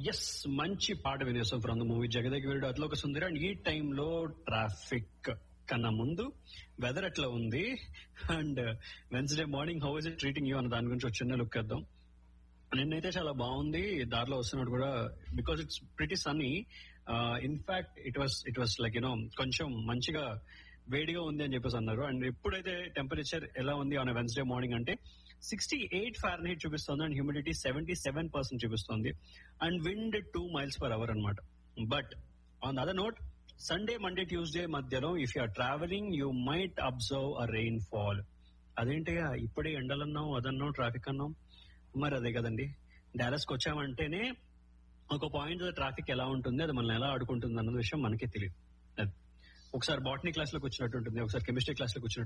Yes మంచి పాట వినేసాం from the movie Jagadeka Veerudu Athiloka Sundari and ఈ టైంలో ట్రాఫిక్ కన్నా ముందు వెదర్ ఎట్లా ఉంది and Wednesday morning how is it treating you అన్న దాని గురించి ఒక చిన్న లుక్ వేద్దాం నిన్నైతే చాలా బాగుంది దారిలో వస్తున్నట్టు కూడా because it's pretty sunny in fact it was it was like you know కొంచెం మంచిగా వేడిగా ఉంది అని చెప్పేసి అన్నారు అండ్ ఎప్పుడైతే టెంపరేచర్ ఎలా ఉంది ఆన్ వెన్స్డే మార్నింగ్ అంటే సిక్స్టీ ఎయిట్ ఫారెన్ హీట్ చూపిస్తుంది and humidity seventy seven percent చూపిస్తుంది and wind two miles per hour అనమాట but on the other note Sunday Monday Tuesday మధ్యలో if you are travelling you might observe a rainfall అదేంటయ్యా ఇప్పుడే ఎండలన్నాం అదన్నాం traffic అన్నాం మరి అదే కదండి డాలస్ కి వచ్చామంటేనే ఒక పాయింట్ ట్రాఫిక్ ఎలా ఉంటుంది అది మనల్ని ఎలా ఆడుకుంటుంది అన్న విషయం మనకే తెలియదు అది. ఒకసారి బాటనీ క్లాస్ లోకి వచ్చినట్టు ఉంటుంది ఒకసారి కెమిస్ట్రీ క్లాస్ లోకి వచ్చినట్టు